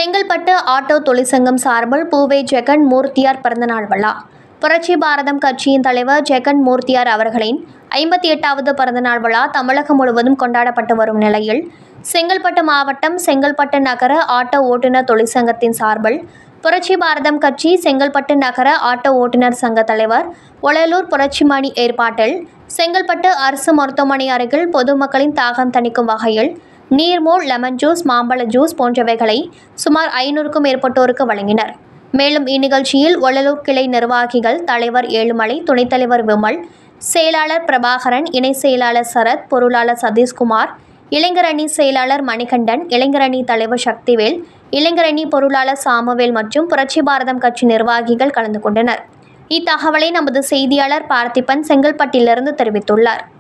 Chengalpattu auto தொழிற்சங்கம் சார்பில் பூவே ஜெகன் மூர்த்தியார் பிறந்தநாள் விழா புரட்சி பாரதம் கட்சியின் தலைவர் ஜெகன் மூர்த்தியார் அவர்களின் ஐம்பத்தி எட்டாவது பிறந்தநாள் விழா தமிழகம் முழுவதும் கொண்டாடப்பட்டு வரும் நிலையில் செங்கல்பட்டு மாவட்டம் செங்கல்பட்டு நகர ஆட்டோ ஓட்டுநர் தொழிற்சங்கத்தின் சார்பில் புரட்சி பாரதம் கட்சி செங்கல்பட்டு நகர ஆட்டோ ஓட்டுநர் சங்க தலைவர் ஒளலூர் புரட்சிமணி ஏற்பாட்டில் செங்கல்பட்டு அரசு மருத்துவமனை அருகில் பொதுமக்களின் தாகம் தணிக்கும் வகையில் நீர்மோர் லெமன் ஜூஸ் மாம்பழ ஜூஸ் போன்றவைகளை சுமார் ஐநூறுக்கும் மேற்பட்டோருக்கு வழங்கினர் மேலும் இந்நிகழ்ச்சியில் ஒளலூர் கிளை நிர்வாகிகள் தலைவர் ஏழுமலை துணைத் தலைவர் விமல் செயலாளர் பிரபாகரன் இணை செயலாளர் சரத் பொருளாளர் சதீஷ்குமார் இளைஞரணி செயலாளர் மணிகண்டன் இளைஞரணி தலைவர் சக்திவேல் இளைஞரணி பொருளாளர் சாமுவேல் மற்றும் புரட்சி பாரதம் கட்சி நிர்வாகிகள் கலந்து கொண்டனர் இத்தகவலை நமது செய்தியாளர் பார்த்திபன் செங்கல்பட்டிலிருந்து தெரிவித்துள்ளார்